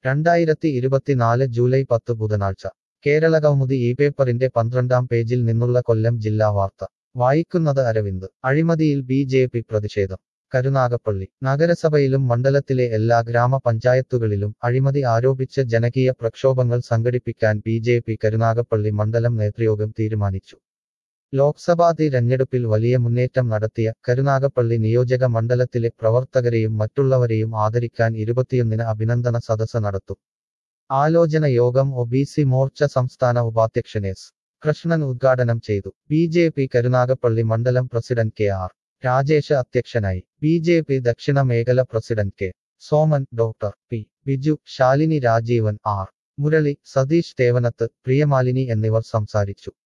രണ്ടായിരത്തി ഇരുപത്തിനാല് ജൂലൈ പത്ത് ബുധനാഴ്ച കേരള കൗമുദി ഈ പേപ്പറിന്റെ പന്ത്രണ്ടാം പേജിൽ നിന്നുള്ള കൊല്ലം ജില്ലാ വാർത്ത വായിക്കുന്നത് അരവിന്ദ് അഴിമതിയിൽ ബി ജെ പി പ്രതിഷേധം കരുനാഗപ്പള്ളി നഗരസഭയിലും മണ്ഡലത്തിലെ എല്ലാ ഗ്രാമപഞ്ചായത്തുകളിലും അഴിമതി ആരോപിച്ച് ജനകീയ പ്രക്ഷോഭങ്ങൾ സംഘടിപ്പിക്കാൻ ബി ജെ പി കരുനാഗപ്പള്ളി മണ്ഡലം നേതൃയോഗം തീരുമാനിച്ചു ലോക്സഭാ തിരഞ്ഞെടുപ്പിൽ വലിയ മുന്നേറ്റം നടത്തിയ കരുനാഗപ്പള്ളി നിയോജക മണ്ഡലത്തിലെ പ്രവർത്തകരെയും മറ്റുള്ളവരെയും ആദരിക്കാൻ ഇരുപത്തിയൊന്നിന് അഭിനന്ദന സദസ്സ് നടത്തും ആലോചന യോഗം ഒ ബി സി മോർച്ച സംസ്ഥാന ഉപാധ്യക്ഷൻ എസ് കൃഷ്ണൻ ഉദ്ഘാടനം ചെയ്തു ബി ജെ പി കരുനാഗപ്പള്ളി മണ്ഡലം പ്രസിഡന്റ് കെ ആർ രാജേഷ് അധ്യക്ഷനായി ബി ജെ പി ദക്ഷിണ മേഖല president K Soman doctor P Biju Shalini Rajeevan R Murali Satheesh Thevanath Priyamalini എന്നിവർ സംസാരിച്ചു